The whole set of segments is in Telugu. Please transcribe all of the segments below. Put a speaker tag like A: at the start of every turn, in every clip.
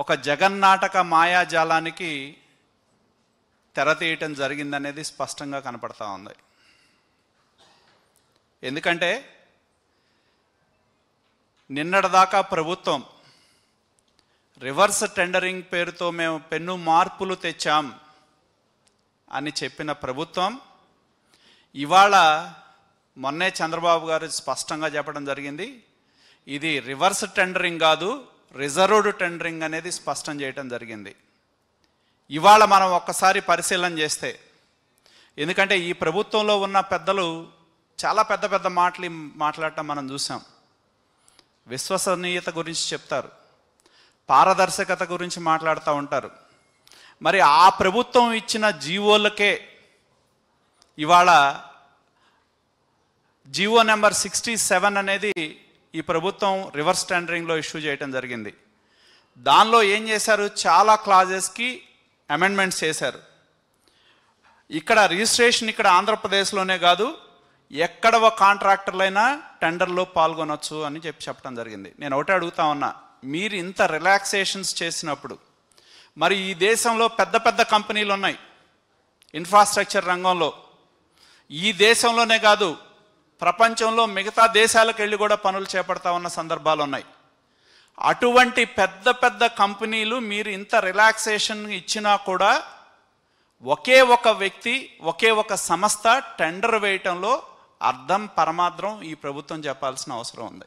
A: ఒక జగన్నాటక మాయాజాలానికి తెర తీయటం జరిగిందనేది స్పష్టంగా కనపడతా ఉంది ఎందుకంటే నిన్నటిదాకా ప్రభుత్వం రివర్స్ టెండరింగ్ పేరుతో మేము పెన్ను మార్పులు తెచ్చాం అని చెప్పిన ప్రభుత్వం ఇవాళ మొన్నే చంద్రబాబు గారు స్పష్టంగా చెప్పడం జరిగింది ఇది రివర్స్ టెండరింగ్ కాదు రిజర్వ్డ్ టెండరింగ్ అనేది స్పష్టం చేయడం జరిగింది ఇవాళ మనం ఒక్కసారి పరిశీలన చేస్తే ఎందుకంటే ఈ ప్రభుత్వంలో ఉన్న పెద్దలు చాలా పెద్ద పెద్ద మాటలు మాట్లాడటం మనం చూసాం విశ్వసనీయత గురించి చెప్తారు పారదర్శకత గురించి మాట్లాడుతూ ఉంటారు మరి ఆ ప్రభుత్వం ఇచ్చిన జీవోలకే ఇవాళ జీవో నెంబర్ సిక్స్టీ సెవెన్ అనేది ఈ ప్రభుత్వం రివర్స్ టెండరింగ్లో ఇష్యూ చేయడం జరిగింది దానిలో ఏం చేశారు చాలా క్లాజెస్కి అమెండ్మెంట్స్ చేశారు ఇక్కడ రిజిస్ట్రేషన్ ఇక్కడ ఆంధ్రప్రదేశ్లోనే కాదు ఎక్కడ ఒక కాంట్రాక్టర్లైనా టెండర్లో పాల్గొనొచ్చు అని చెప్పి చెప్పడం జరిగింది నేను ఒకటే అడుగుతా ఉన్నా మీరు ఇంత రిలాక్సేషన్స్ చేసినప్పుడు మరి ఈ దేశంలో పెద్ద పెద్ద కంపెనీలు ఉన్నాయి ఇన్ఫ్రాస్ట్రక్చర్ రంగంలో ఈ దేశంలోనే కాదు ప్రపంచంలో మిగతా దేశాలకు వెళ్ళి కూడా పనులు చేపడతా ఉన్న సందర్భాలు ఉన్నాయి అటువంటి పెద్ద పెద్ద కంపెనీలు మీరు ఇంత రిలాక్సేషన్ ఇచ్చినా కూడా ఒకే ఒక వ్యక్తి ఒకే ఒక సంస్థ టెండర్ వేయటంలో అర్థం పరమార్థం ఈ ప్రభుత్వం చెప్పాల్సిన అవసరం ఉంది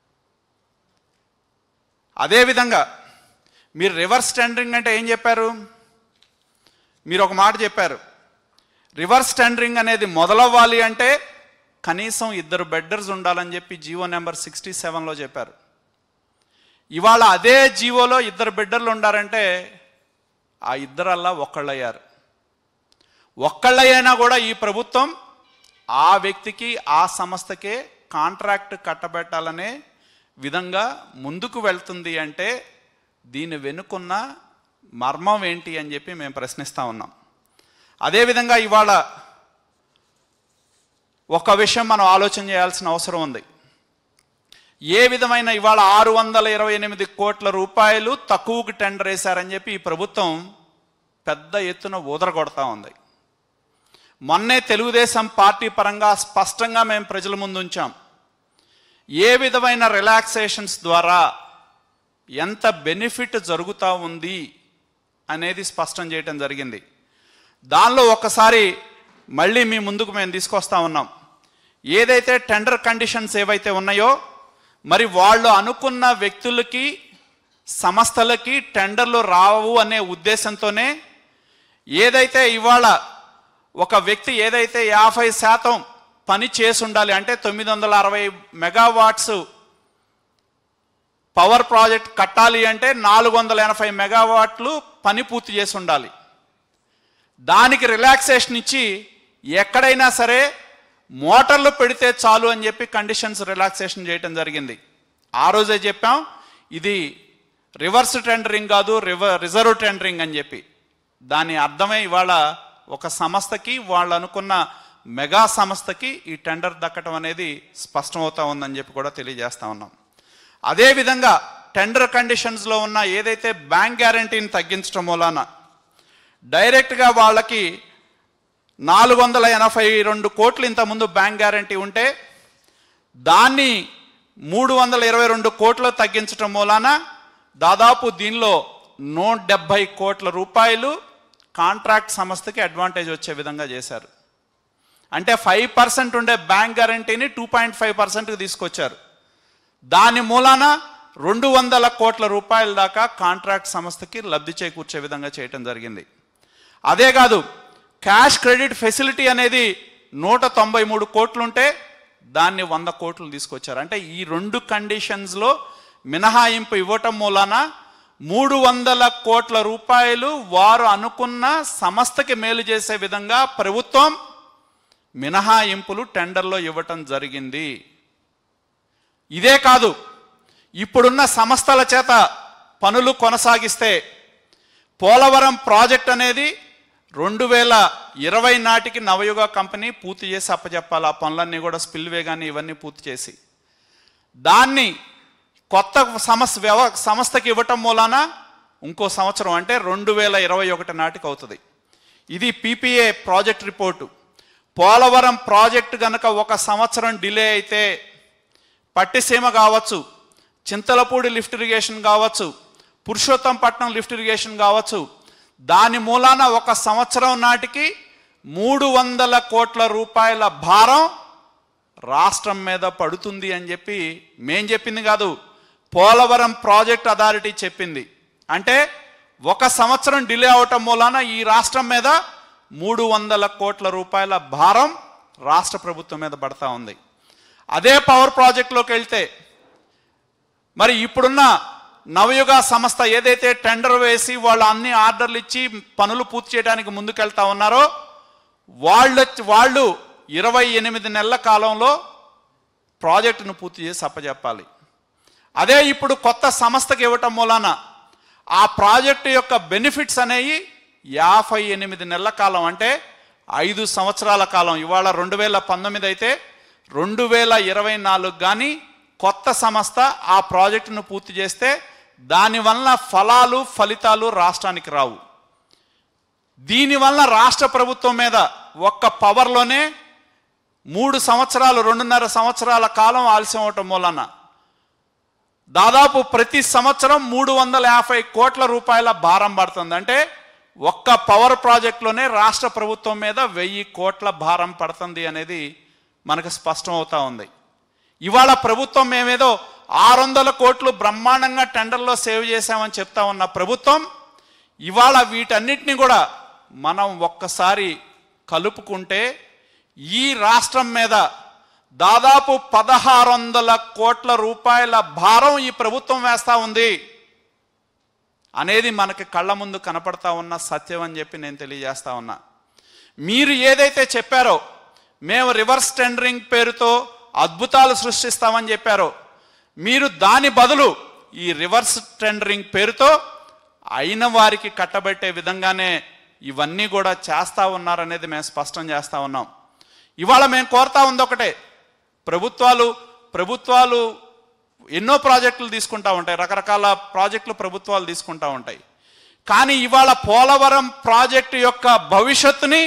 A: అదేవిధంగా మీరు రివర్స్ టెండరింగ్ అంటే ఏం చెప్పారు మీరు ఒక మాట చెప్పారు రివర్స్ టెండరింగ్ అనేది మొదలవ్వాలి అంటే కనీసం ఇద్దరు బెడ్డర్స్ ఉండాలని చెప్పి జీవో నెంబర్ సిక్స్టీ సెవెన్లో చెప్పారు ఇవాళ అదే జీవోలో ఇద్దరు బిడ్డర్లు ఉండారంటే ఆ ఇద్దరల్లా ఒక్కళ్ళయ్యారు ఒక్కళ్ళైనా కూడా ఈ ప్రభుత్వం ఆ వ్యక్తికి ఆ సంస్థకే కాంట్రాక్ట్ కట్టబెట్టాలనే విధంగా ముందుకు వెళ్తుంది అంటే దీని వెనుకున్న మర్మం ఏంటి అని చెప్పి మేము ప్రశ్నిస్తూ ఉన్నాం అదేవిధంగా ఇవాళ ఒక విషయం మనం ఆలోచన చేయాల్సిన అవసరం ఉంది ఏ విధమైన ఇవాళ ఆరు వందల ఇరవై ఎనిమిది కోట్ల రూపాయలు తక్కువకు టెండర్ వేశారని చెప్పి ఈ ప్రభుత్వం పెద్ద ఎత్తున ఊదరగొడతా ఉంది మొన్నే తెలుగుదేశం పార్టీ పరంగా స్పష్టంగా మేము ప్రజల ముందు ఉంచాం ఏ విధమైన రిలాక్సేషన్స్ ద్వారా ఎంత బెనిఫిట్ జరుగుతూ ఉంది అనేది స్పష్టం చేయటం జరిగింది దానిలో ఒకసారి మళ్ళీ మీ ముందుకు మేము తీసుకొస్తా ఉన్నాం ఏదైతే టెండర్ కండిషన్స్ ఏవైతే ఉన్నాయో మరి వాళ్ళు అనుకున్న వ్యక్తులకి సంస్థలకి టెండర్లు రావు అనే ఉద్దేశంతోనే ఏదైతే ఇవాళ ఒక వ్యక్తి ఏదైతే యాభై శాతం పని చేసి ఉండాలి అంటే తొమ్మిది వందల అరవై మెగావాట్స్ పవర్ ప్రాజెక్ట్ కట్టాలి అంటే నాలుగు వందల ఎనభై మెగావాట్లు పని పూర్తి చేసి ఉండాలి దానికి రిలాక్సేషన్ ఇచ్చి ఎక్కడైనా సరే మోటార్లు పెడితే చాలు అని చెప్పి కండిషన్స్ రిలాక్సేషన్ చేయటం జరిగింది ఆ రోజే చెప్పాం ఇది రివర్స్ టెండరింగ్ కాదు రివర్ రిజర్వ్ టెండరింగ్ అని చెప్పి దాని అర్థమే ఇవాళ ఒక సంస్థకి వాళ్ళు అనుకున్న మెగా సంస్థకి ఈ టెండర్ దక్కటం అనేది స్పష్టమవుతా ఉందని చెప్పి కూడా తెలియజేస్తా ఉన్నాం అదేవిధంగా టెండర్ కండిషన్స్లో ఉన్న ఏదైతే బ్యాంక్ గ్యారంటీని తగ్గించడం మూలాన డైరెక్ట్గా వాళ్ళకి నాలుగు వందల ఎనభై రెండు కోట్లు ఇంతకుముందు బ్యాంక్ గ్యారంటీ ఉంటే దాన్ని మూడు వందల ఇరవై రెండు కోట్లు తగ్గించడం మూలాన దాదాపు దీనిలో నూట డెబ్భై కోట్ల రూపాయలు కాంట్రాక్ట్ సంస్థకి అడ్వాంటేజ్ వచ్చే విధంగా చేశారు అంటే ఫైవ్ పర్సెంట్ ఉండే బ్యాంక్ గ్యారంటీని టూ పాయింట్ ఫైవ్ పర్సెంట్కి తీసుకొచ్చారు దాని మూలాన రెండు వందల కోట్ల రూపాయల దాకా కాంట్రాక్ట్ సంస్థకి లబ్ధి చేకూర్చే విధంగా చేయటం జరిగింది అదే కాదు క్యాష్ క్రెడిట్ ఫెసిలిటీ అనేది నూట తొంభై మూడు కోట్లుంటే దాన్ని వంద కోట్లు తీసుకొచ్చారు అంటే ఈ రెండు కండిషన్స్లో మినహాయింపు ఇవ్వటం మూలాన మూడు వందల కోట్ల రూపాయలు వారు అనుకున్న సంస్థకి మేలు చేసే విధంగా ప్రభుత్వం మినహాయింపులు టెండర్లో ఇవ్వటం జరిగింది ఇదే కాదు ఇప్పుడున్న సంస్థల చేత పనులు కొనసాగిస్తే పోలవరం ప్రాజెక్ట్ అనేది రెండు వేల ఇరవై నాటికి నవయుగ కంపెనీ పూర్తి చేసి అప్పచెప్పాలి ఆ పనులన్నీ కూడా స్పిల్వే కానీ ఇవన్నీ పూర్తి చేసి దాన్ని కొత్త సమస్య వ్యవ సంస్థకి ఇవ్వటం మూలాన ఇంకో సంవత్సరం అంటే రెండు వేల ఇరవై ఒకటి నాటికి అవుతుంది ఇది PPA project report Polavaram project గనక ఒక సంవత్సరం డిలే అయితే పట్టిసీమ కావచ్చు చింతలపూడి లిఫ్ట్ ఇరిగేషన్ కావచ్చు పురుషోత్తంపట్నం లిఫ్ట్ ఇరిగేషన్ కావచ్చు దాని మూలాన ఒక సంవత్సరం నాటికి మూడు వందల కోట్ల రూపాయల భారం రాష్ట్రం మీద పడుతుంది అని చెప్పి మేం చెప్పింది కాదు పోలవరం ప్రాజెక్ట్ అథారిటీ చెప్పింది అంటే ఒక సంవత్సరం డిలే అవటం మూలాన ఈ రాష్ట్రం మీద మూడు వందల కోట్ల రూపాయల భారం రాష్ట్ర ప్రభుత్వం మీద పడతా ఉంది అదే పవర్ ప్రాజెక్టులోకి వెళ్తే మరి ఇప్పుడున్న నవయుగ సంస్థ ఏదైతే టెండర్ వేసి వాళ్ళు అన్ని ఆర్డర్లు ఇచ్చి పనులు పూర్తి చేయడానికి ముందుకెళ్తా ఉన్నారో వాళ్ళు వాళ్ళు ఇరవై ఎనిమిది నెలల కాలంలో ప్రాజెక్టును పూర్తి చేసి అప్పచెప్పాలి అదే ఇప్పుడు కొత్త సంస్థకి ఇవ్వటం మూలాన ఆ ప్రాజెక్టు యొక్క బెనిఫిట్స్ అనేవి యాభై ఎనిమిది నెలల కాలం అంటే ఐదు సంవత్సరాల కాలం ఇవాళ రెండు వేల పంతొమ్మిది అయితే రెండు వేల ఇరవై నాలుగు కానీ కొత్త సంస్థ ఆ ప్రాజెక్టును పూర్తి చేస్తే దానివల్ల ఫలాలు ఫలితాలు రాష్ట్రానికి రావు దీనివల్ల రాష్ట్ర ప్రభుత్వం మీద ఒక్క పవర్లోనే మూడు సంవత్సరాలు రెండున్నర సంవత్సరాల కాలం ఆలస్యం అవటం మూలన దాదాపు ప్రతి సంవత్సరం మూడు వందల యాభై కోట్ల రూపాయల భారం పడుతుంది అంటే ఒక్క పవర్ ప్రాజెక్టులోనే రాష్ట్ర ప్రభుత్వం మీద వెయ్యి కోట్ల భారం పడుతుంది అనేది మనకు స్పష్టం అవుతా ఉంది ఇవాళ ప్రభుత్వం మేమేదో ఆరు వందల కోట్లు బ్రహ్మాండంగా టెండర్లో సేవ్ చేశామని చెప్తా ఉన్న ప్రభుత్వం ఇవాళ వీటన్నిటిని కూడా మనం ఒక్కసారి కలుపుకుంటే ఈ రాష్ట్రం మీద దాదాపు పదహారు వందల కోట్ల రూపాయల భారం ఈ ప్రభుత్వం వేస్తా ఉంది అనేది మనకి కళ్ళ ముందు కనపడతా ఉన్న సత్యం అని చెప్పి నేను తెలియజేస్తా ఉన్నా మీరు ఏదైతే చెప్పారో మేము రివర్స్ టెండరింగ్ పేరుతో అద్భుతాలు సృష్టిస్తామని చెప్పారో మీరు దాని బదులు ఈ రివర్స్ టెండరింగ్ పేరుతో అయిన వారికి కట్టబెట్టే విధంగానే ఇవన్నీ కూడా చేస్తా ఉన్నారనేది మేము స్పష్టం చేస్తా ఉన్నాం ఇవాళ మేము కోరుతా ఉంది ఒకటే ప్రభుత్వాలు ప్రభుత్వాలు ఎన్నో ప్రాజెక్టులు తీసుకుంటా ఉంటాయి రకరకాల ప్రాజెక్టులు ప్రభుత్వాలు తీసుకుంటా ఉంటాయి కానీ ఇవాళ పోలవరం ప్రాజెక్టు యొక్క భవిష్యత్తుని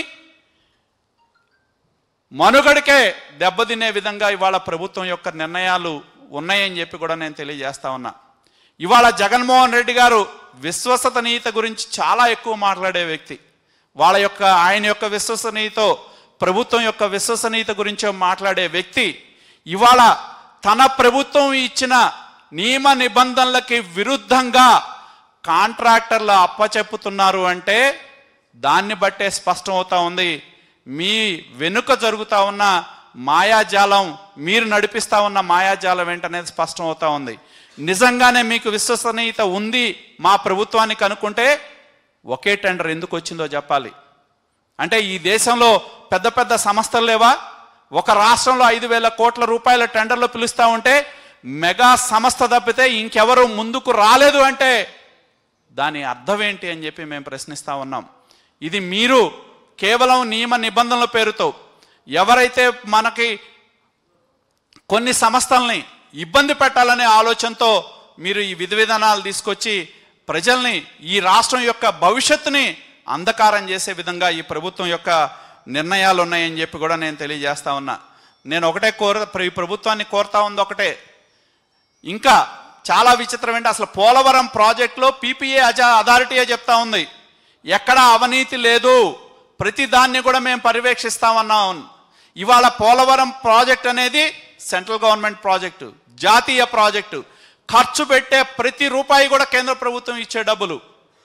A: మనుగడికే దెబ్బతినే విధంగా ఇవాళ ప్రభుత్వం యొక్క నిర్ణయాలు ఉన్నాయని చెప్పి కూడా నేను తెలియజేస్తా ఉన్నా ఇవాళ జగన్మోహన్ రెడ్డి గారు విశ్వసనీయత గురించి చాలా ఎక్కువ మాట్లాడే వ్యక్తి వాళ్ళ యొక్క ఆయన యొక్క విశ్వసనీయతో ప్రభుత్వం యొక్క విశ్వసనీయత గురించి మాట్లాడే వ్యక్తి ఇవాళ తన ప్రభుత్వం ఇచ్చిన నియమ నిబంధనలకి విరుద్ధంగా కాంట్రాక్టర్లు అప్పచెప్పుతున్నారు అంటే దాన్ని బట్టే స్పష్టం అవుతా ఉంది మీ వెనుక జరుగుతా ఉన్న మాయాజాలం మీరు నడిపిస్తా ఉన్న మాయాజాలం ఏంటనేది స్పష్టం అవుతా ఉంది నిజంగానే మీకు విశ్వసనీయత ఉంది మా ప్రభుత్వానికి అనుకుంటే ఒకే టెండర్ ఎందుకు వచ్చిందో చెప్పాలి అంటే ఈ దేశంలో పెద్ద పెద్ద సంస్థలు లేవా ఒక రాష్ట్రంలో ఐదు వేల కోట్ల రూపాయల టెండర్లు పిలుస్తూ ఉంటే మెగా సంస్థ తప్పితే ఇంకెవరు ముందుకు రాలేదు అంటే దాని అర్థం ఏంటి అని చెప్పి మేము ప్రశ్నిస్తా ఉన్నాం ఇది మీరు కేవలం నియమ నిబంధనల పేరుతో ఎవరైతే మనకి కొన్ని సంస్థల్ని ఇబ్బంది పెట్టాలనే ఆలోచనతో మీరు ఈ విధి విధానాలు తీసుకొచ్చి ప్రజల్ని ఈ రాష్ట్రం యొక్క భవిష్యత్తుని అంధకారం చేసే విధంగా ఈ ప్రభుత్వం యొక్క నిర్ణయాలు ఉన్నాయని చెప్పి కూడా నేను తెలియజేస్తా ఉన్నా నేను ఒకటే కోర ఈ ప్రభుత్వాన్ని కోరుతా ఉంది ఒకటే ఇంకా చాలా విచిత్రం ఏంటి అసలు పోలవరం ప్రాజెక్టులో పీపీఏ అజా అథారిటీయే చెప్తా ఉంది ఎక్కడ అవినీతి లేదు ప్రతి దాన్ని కూడా మేము పర్యవేక్షిస్తామన్నాం ఇవాళ పోలవరం ప్రాజెక్ట్ అనేది సెంట్రల్ గవర్నమెంట్ ప్రాజెక్టు జాతీయ ప్రాజెక్టు ఖర్చు పెట్టే ప్రతి రూపాయి కూడా కేంద్ర ప్రభుత్వం ఇచ్చే డబ్బులు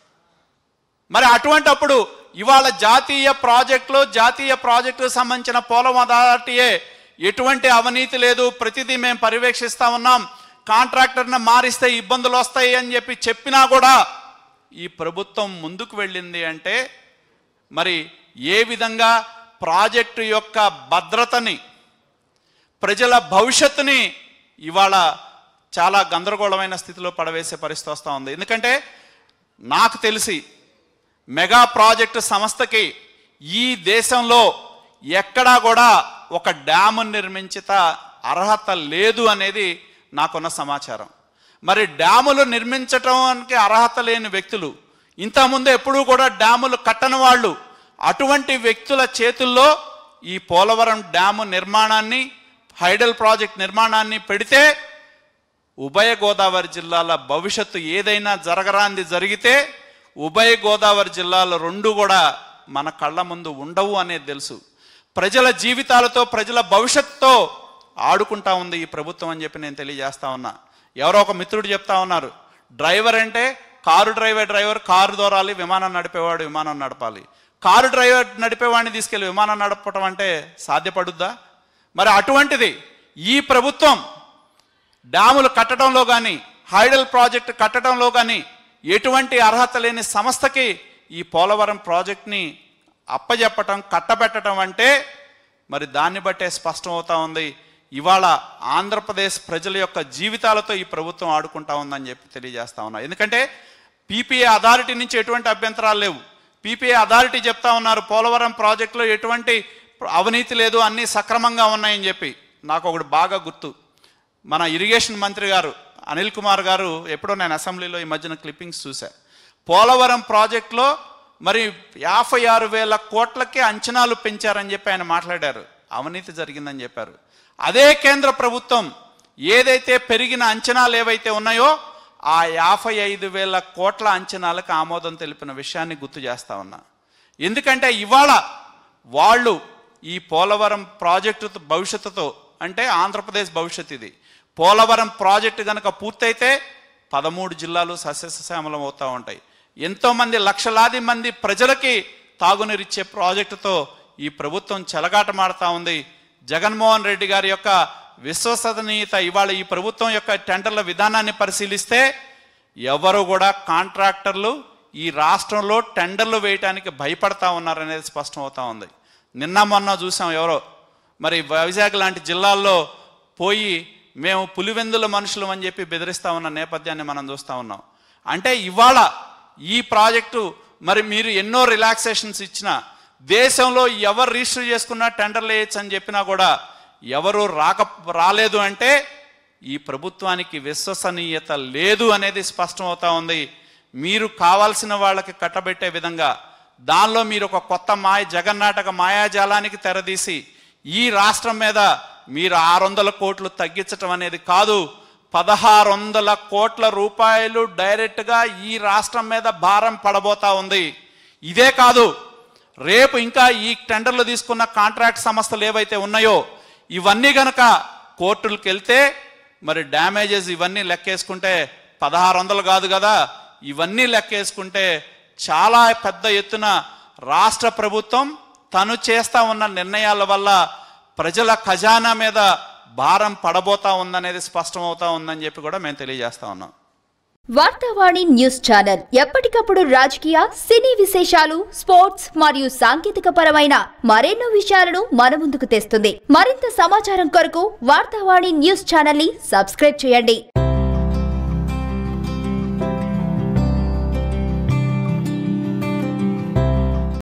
A: మరి అటువంటప్పుడు ఇవాళ జాతీయ ప్రాజెక్టులో జాతీయ ప్రాజెక్టుకు సంబంధించిన పోలవరం అథారిటీయే ఎటువంటి అవినీతి లేదు ప్రతిదీ మేము పర్యవేక్షిస్తా ఉన్నాం కాంట్రాక్టర్ని మారిస్తే ఇబ్బందులు వస్తాయి అని చెప్పి చెప్పినా కూడా ఈ ప్రభుత్వం ముందుకు వెళ్ళింది అంటే మరి ఏ విధంగా ప్రాజెక్టు యొక్క భద్రతని ప్రజల భవిష్యత్తుని ఇవాళ చాలా గందరగోళమైన స్థితిలో పడవేసే పరిస్థితి వస్తూ ఉంది ఎందుకంటే నాకు తెలిసి మెగా ప్రాజెక్టు సంస్థకి ఈ దేశంలో ఎక్కడా కూడా ఒక డ్యాము నిర్మించిత అర్హత లేదు అనేది నాకున్న సమాచారం మరి డ్యాములు నిర్మించటానికి అర్హత లేని వ్యక్తులు ఇంతకుముందు ఎప్పుడూ కూడా డ్యాములు కట్టని వాళ్ళు అటువంటి వ్యక్తుల చేతుల్లో ఈ పోలవరం డ్యాము నిర్మాణాన్ని హైడల్ ప్రాజెక్ట్ నిర్మాణాన్ని పెడితే ఉభయ గోదావరి జిల్లాల భవిష్యత్తు ఏదైనా జరగరాంది జరిగితే ఉభయ గోదావరి జిల్లాలు రెండు కూడా మన కళ్ళ ముందు ఉండవు అనేది తెలుసు ప్రజల జీవితాలతో ప్రజల భవిష్యత్తుతో ఆడుకుంటా ఉంది ఈ ప్రభుత్వం అని చెప్పి నేను తెలియజేస్తా ఉన్నా ఎవరో ఒక మిత్రుడు చెప్తా ఉన్నారు డ్రైవర్ అంటే కారు డ్రైవర్ డ్రైవర్ కారు దూరాలి విమానం నడిపేవాడు విమానం నడపాలి కారు డ్రైవర్ నడిపేవాడిని తీసుకెళ్ళి విమానం నడపటం అంటే సాధ్యపడుద్దా మరి అటువంటిది ఈ ప్రభుత్వం డ్యాములు కట్టడంలో కానీ హైడల్ ప్రాజెక్టు కట్టడంలో కానీ ఎటువంటి అర్హత లేని సంస్థకి ఈ పోలవరం ప్రాజెక్ట్ని అప్పజెప్పటం కట్టబెట్టడం అంటే మరి దాన్ని బట్టే స్పష్టం అవుతా ఉంది ఇవాళ ఆంధ్రప్రదేశ్ ప్రజల యొక్క జీవితాలతో ఈ ప్రభుత్వం ఆడుకుంటా ఉందని చెప్పి తెలియజేస్తా ఉన్నా ఎందుకంటే పీపీఏ అథారిటీ నుంచి ఎటువంటి అభ్యంతరాలు లేవు పీపీఏ అథారిటీ చెప్తా ఉన్నారు పోలవరం ప్రాజెక్టులో ఎటువంటి అవినీతి లేదు అన్నీ సక్రమంగా ఉన్నాయని చెప్పి నాకు ఒకటి బాగా గుర్తు మన ఇరిగేషన్ మంత్రి గారు అనిల్ కుమార్ గారు ఎప్పుడో నేను అసెంబ్లీలో ఈ మధ్యన క్లిప్పింగ్స్ చూసా పోలవరం ప్రాజెక్టులో మరి యాభై ఆరు వేల కోట్లకే అంచనాలు పెంచారని చెప్పి ఆయన మాట్లాడారు అవినీతి జరిగిందని చెప్పారు అదే కేంద్ర ప్రభుత్వం ఏదైతే పెరిగిన అంచనాలు ఏవైతే ఉన్నాయో ఆ యాభై ఐదు వేల కోట్ల అంచనాలకు ఆమోదం తెలిపిన విషయాన్ని గుర్తు చేస్తా ఉన్నా ఎందుకంటే ఇవాళ వాళ్ళు ఈ పోలవరం ప్రాజెక్టు భవిష్యత్తుతో అంటే ఆంధ్రప్రదేశ్ భవిష్యత్తు ఇది పోలవరం ప్రాజెక్టు కనుక పూర్తయితే పదమూడు జిల్లాలు సస్యశ్యామలం అవుతూ ఉంటాయి ఎంతోమంది లక్షలాది మంది ప్రజలకి తాగునీరిచ్చే ప్రాజెక్టుతో ఈ ప్రభుత్వం చెలగాటమాడుతూ ఉంది జగన్మోహన్ రెడ్డి గారి యొక్క విశ్వసనీయత ఇవాళ ఈ ప్రభుత్వం యొక్క టెండర్ల విధానాన్ని పరిశీలిస్తే ఎవరు కూడా కాంట్రాక్టర్లు ఈ రాష్ట్రంలో టెండర్లు వేయటానికి భయపడతా ఉన్నారనేది స్పష్టం అవుతా ఉంది నిన్న మొన్న చూసాం ఎవరో మరి వైజాగ్ లాంటి జిల్లాల్లో పోయి మేము పులివెందుల మనుషులు అని చెప్పి బెదిరిస్తా ఉన్న నేపథ్యాన్ని మనం చూస్తూ ఉన్నాం అంటే ఇవాళ ఈ ప్రాజెక్టు మరి మీరు ఎన్నో రిలాక్సేషన్స్ ఇచ్చినా దేశంలో ఎవరు రిజిస్టర్ చేసుకున్నా టెండర్లు వేయచ్చు అని చెప్పినా కూడా ఎవరు రాక రాలేదు అంటే ఈ ప్రభుత్వానికి విశ్వసనీయత లేదు అనేది స్పష్టం అవుతా ఉంది మీరు కావాల్సిన వాళ్ళకి కట్టబెట్టే విధంగా దానిలో మీరు ఒక కొత్త మాయ జగన్నాటక మాయాజాలానికి తెరదీసి ఈ రాష్ట్రం మీద మీరు ఆరు వందల కోట్లు తగ్గించటం అనేది కాదు పదహారు వందల కోట్ల రూపాయలు డైరెక్ట్గా ఈ రాష్ట్రం మీద భారం పడబోతా ఉంది ఇదే కాదు రేపు ఇంకా ఈ టెండర్లు తీసుకున్న కాంట్రాక్ట్ సంస్థలు ఏవైతే ఉన్నాయో ఇవన్నీ గనక కోర్టులకు వెళ్తే మరి డ్యామేజెస్ ఇవన్నీ లెక్కేసుకుంటే పదహారు వందలు కాదు కదా ఇవన్నీ లెక్కేసుకుంటే చాలా పెద్ద ఎత్తున రాష్ట్ర ప్రభుత్వం తను చేస్తా ఉన్న నిర్ణయాల వల్ల ప్రజల ఖజానా మీద భారం పడబోతా ఉందనేది స్పష్టమవుతా ఉందని చెప్పి కూడా మేము తెలియజేస్తా ఉన్నాం
B: వార్తావాణి న్యూస్ ఛానల్ ఎప్పటికప్పుడు రాజకీయ సినీ విశేషాలు స్పోర్ట్స్ మరియు సాంకేతిక పరమైన మరెన్నో విషయాలను మన ముందుకు తెస్తుంది మరింత సమాచారం కొరకు వార్తావాణి న్యూస్ ఛానల్ ని సబ్స్క్రైబ్ చేయండి